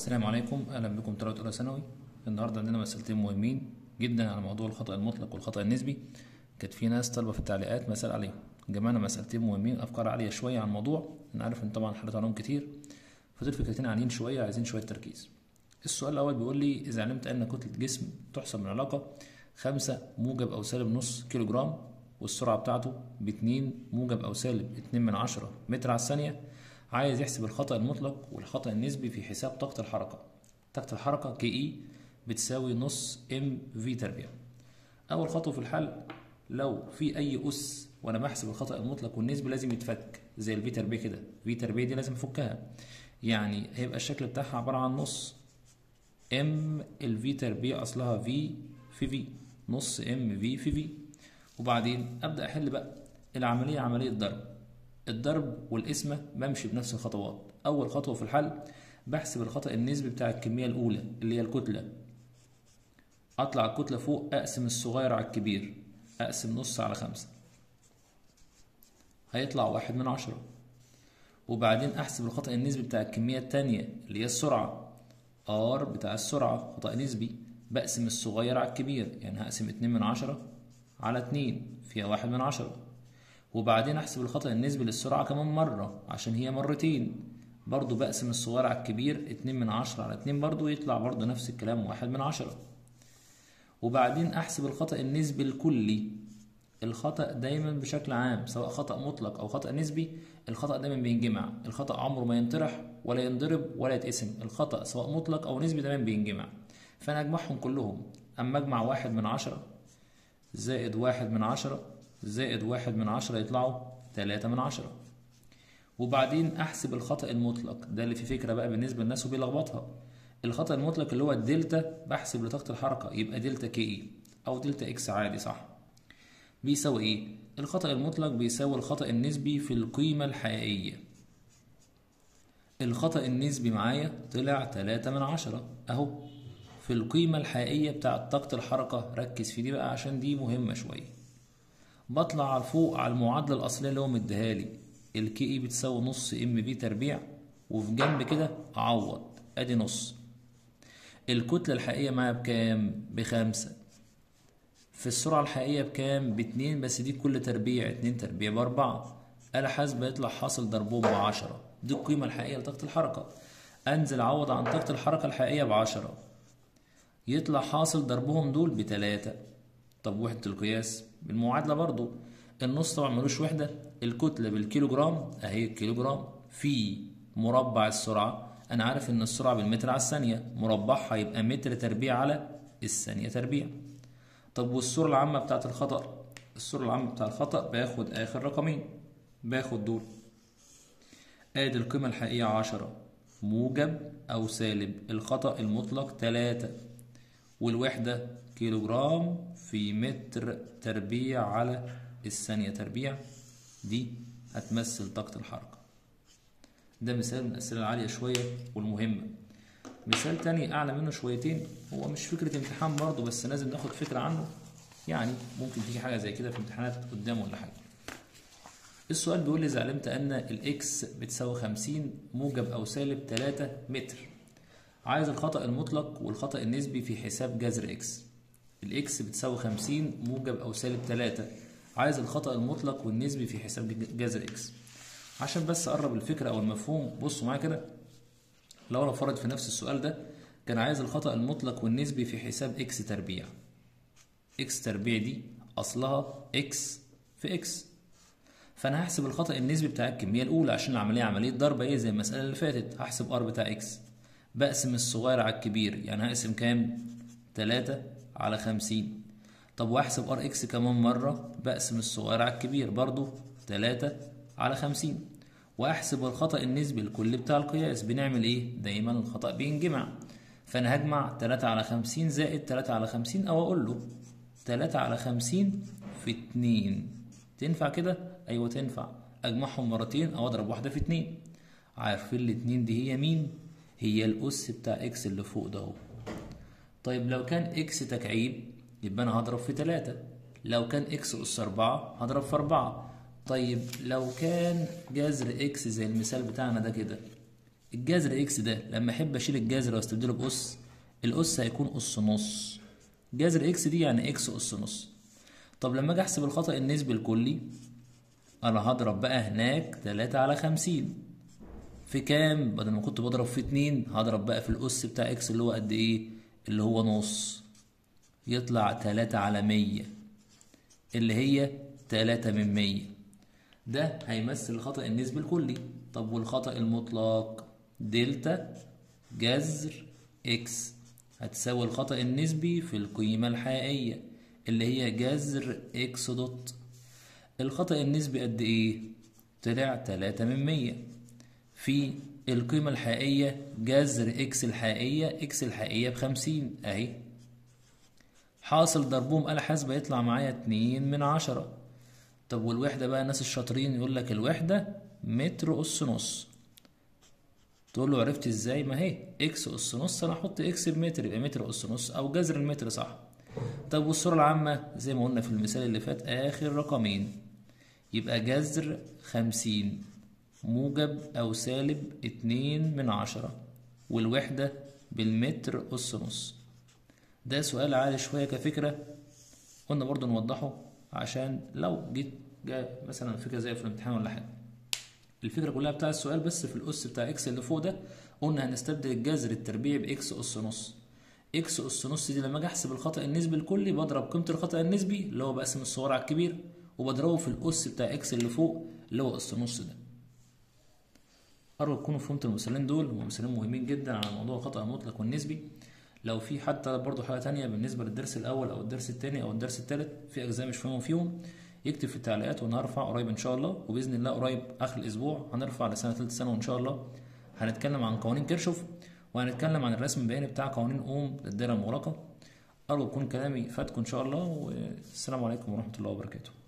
السلام عليكم اهلا بكم طلبه اولى ثانوي النهارده عندنا مسألتين مهمين جدا على موضوع الخطأ المطلق والخطأ النسبي كانت في ناس طالبه في التعليقات مسألة عليهم جمعنا مسألتين مهمين افكار عاليه شويه عن الموضوع انا عارف ان طبعا حليت عليهم كتير فدول فكرتين عاليين شويه عايزين شويه تركيز السؤال الاول بيقول لي اذا علمت ان كتله جسم تحسب من علاقه خمسة موجب او سالب نص كيلو جرام والسرعه بتاعته باتنين موجب او سالب اتنين من عشرة متر على الثانيه عايز يحسب الخطأ المطلق والخطأ النسبي في حساب طاقة الحركة طاقة الحركة كي اي بتساوي نص ام في تربيع أول خطوة في الحل لو في أي أس وأنا بحسب الخطأ المطلق والنسبي لازم يتفك زي الفي تربيع كده في تربيع دي لازم أفكها يعني هيبقى الشكل بتاعها عبارة عن نص ام الفي تربيع أصلها في في في نص ام في في في وبعدين أبدأ أحل بقى العملية عملية ضرب الضرب والقسمة بمشي بنفس الخطوات أول خطوة في الحل بحسب الخطأ النسبي بتاع الكمية الأولى اللي هي الكتلة أطلع الكتلة فوق أقسم الصغير على الكبير أقسم نص على خمسة هيطلع واحد من عشرة وبعدين أحسب الخطأ النسبي بتاع الكمية التانية اللي هي السرعة R بتاع السرعة خطأ نسبي بقسم الصغير على الكبير يعني هقسم اتنين من عشرة على اتنين فيها واحد من عشرة وبعدين احسب الخطأ النسبي للسرعة كمان مرة عشان هي مرتين برضو بقسم الصغير على الكبير اتنين من عشرة على اتنين برضو يطلع برضو نفس الكلام واحد من عشرة وبعدين احسب الخطأ النسبي الكلي الخطأ دايما بشكل عام سواء خطأ مطلق او خطأ نسبي الخطأ دايما بينجمع الخطأ عمره ما ينطرح ولا ينضرب ولا يتقسم الخطأ سواء مطلق او نسبي دايما بينجمع فانا اجمعهم كلهم اما اجمع واحد من عشرة زائد واحد من عشرة زائد واحد من عشرة يطلعوا تلاتة من عشرة وبعدين أحسب الخطأ المطلق ده اللي في فكرة بقى بالنسبة للناس وبيلخبطها الخطأ المطلق اللي هو الدلتا بحسب لطاقة الحركة يبقى دلتا كي إي أو دلتا إكس عادي صح بيساوي إيه؟ الخطأ المطلق بيساوي الخطأ النسبي في القيمة الحقيقية الخطأ النسبي معايا طلع تلاتة من عشرة أهو في القيمة الحقيقية بتاعة طاقة الحركة ركز في دي بقى عشان دي مهمة شوية بطلع على فوق على المعادلة الأصلية اللي هو مديها لي الكي اي بتساوي نص ام بي تربيع وفي جنب كده أعوض أدي نص الكتلة الحقيقية معايا بكام؟ بخمسة في السرعة الحقيقية بكام؟ باتنين بس دي كل تربيع اتنين تربيع بأربعة آلة حاسبة يطلع حاصل ضربهم بعشرة دي القيمة الحقيقية لطاقة الحركة أنزل أعوض عن طاقة الحركة الحقيقية بعشرة يطلع حاصل ضربهم دول بتلاتة طب وحدة القياس بالمعادلة برضو النص طبعا ملوش وحدة الكتلة بالكيلو جرام أهي الكيلو جرام في مربع السرعة أنا عارف إن السرعة بالمتر على الثانية مربعها يبقى متر تربيع على الثانية تربيع طب والصورة العامة بتاعت الخطأ الصورة العامة بتاع الخطأ باخد آخر رقمين باخد دول آدي القيمة الحقيقية عشرة موجب أو سالب الخطأ المطلق تلاتة والوحدة كيلو جرام في متر تربيع على الثانية تربيع دي هتمثل طاقة الحركة ده مثال من الأسئلة العالية شوية والمهمة مثال تاني أعلى منه شويتين هو مش فكرة امتحان برضه بس لازم ناخد فكرة عنه يعني ممكن تيجي حاجة زي كده في امتحانات قدام ولا حاجة السؤال بيقول لي إذا علمت أن الإكس بتساوي خمسين موجب أو سالب تلاتة متر عايز الخطأ المطلق والخطأ النسبي في حساب جذر إكس الإكس بتساوي خمسين موجب أو سالب تلاتة عايز الخطأ المطلق والنسبي في حساب جذر إكس عشان بس أقرب الفكرة أو المفهوم بصوا معايا كده لو أنا فرض في نفس السؤال ده كان عايز الخطأ المطلق والنسبي في حساب إكس تربيع إكس تربيع دي أصلها إكس في إكس فأنا هحسب الخطأ النسبي بتاع الكمية الأولى عشان العملية عملية ضرب إيه زي المسألة اللي فاتت هحسب R بتاع إكس بقسم الصغير على الكبير يعني هقسم كام؟ تلاتة على خمسين طب واحسب ار اكس كمان مرة بقسم الصغير على الكبير برضو تلاتة على خمسين واحسب الخطأ النسبي الكلي بتاع القياس بنعمل ايه؟ دايما الخطأ بينجمع فانا هجمع تلاتة على خمسين زائد تلاتة على خمسين او اقول له تلاتة على خمسين في اتنين تنفع كده؟ ايوه تنفع اجمعهم مرتين او اضرب واحدة في اتنين عارفين الاتنين دي هي مين؟ هي الأس بتاع إكس اللي فوق ده هو طيب لو كان إكس تكعيب يبقى أنا هضرب في تلاتة لو كان إكس أس أربعة هضرب في أربعة طيب لو كان جذر إكس زي المثال بتاعنا ده كده الجذر اكس ده لما احب اشيل الجذر واستبدله باس الاس هيكون اس نص جذر اكس دي يعني اكس اس نص طب لما اجي احسب الخطأ النسبي الكلي انا هضرب بقى هناك 3 على 50 في كام بدل ما كنت بضرب في 2 هضرب بقى في الاس بتاع اكس اللي هو قد ايه اللي هو نص يطلع 3 على 100 اللي هي 3 من 100 ده هيمثل الخطأ النسبي الكلي طب والخطأ المطلق دلتا جذر اكس هتساوي الخطأ النسبي في القيمة الحقيقية اللي هي جذر اكس دوت الخطأ النسبي قد ايه؟ طلع تلاتة من مية في القيمة الحقيقية جذر اكس الحقيقية اكس الحقيقية بخمسين اهي حاصل ضربهم آلة حاسبة يطلع معايا اتنين من عشرة طب والوحدة بقى الناس الشاطرين يقول لك الوحدة متر أس نص تقول له عرفت ازاي ما هي اكس أس نص أنا أحط اكس بمتر يبقى متر أس نص أو جذر المتر صح طب والصورة العامة زي ما قلنا في المثال اللي فات آخر رقمين يبقى جذر خمسين موجب أو سالب اتنين من عشرة والوحدة بالمتر أس نص ده سؤال عالي شوية كفكرة قلنا برضو نوضحه عشان لو جيت جاء مثلا فكرة زي في الامتحان ولا حاجة الفكرة كلها بتاع السؤال بس في الأس بتاع إكس اللي فوق ده قلنا هنستبدل الجذر التربيعي بإكس أس نص إكس أس نص دي لما أجي أحسب الخطأ النسبي الكلي بضرب قيمة الخطأ النسبي اللي هو بقسم الصغير على الكبير وبضربه في الأس بتاع إكس اللي فوق اللي هو أس نص ده أرجو تكونوا فهمتوا المثالين دول هم مثالين مهمين جدا على موضوع الخطأ المطلق والنسبي لو في حتى برضو حاجة تانية بالنسبة للدرس الأول أو الدرس التاني أو الدرس التالت في أجزاء مش فاهمهم فيهم يكتب في التعليقات وأنا هرفع قريب إن شاء الله وبإذن الله قريب آخر الأسبوع هنرفع لسنة تالتة سنة وإن شاء الله هنتكلم عن قوانين كيرشوف وهنتكلم عن الرسم البياني بتاع قوانين أوم للدائرة المغلقة أرجو يكون كلامي فاتكم إن شاء الله والسلام عليكم ورحمة الله وبركاته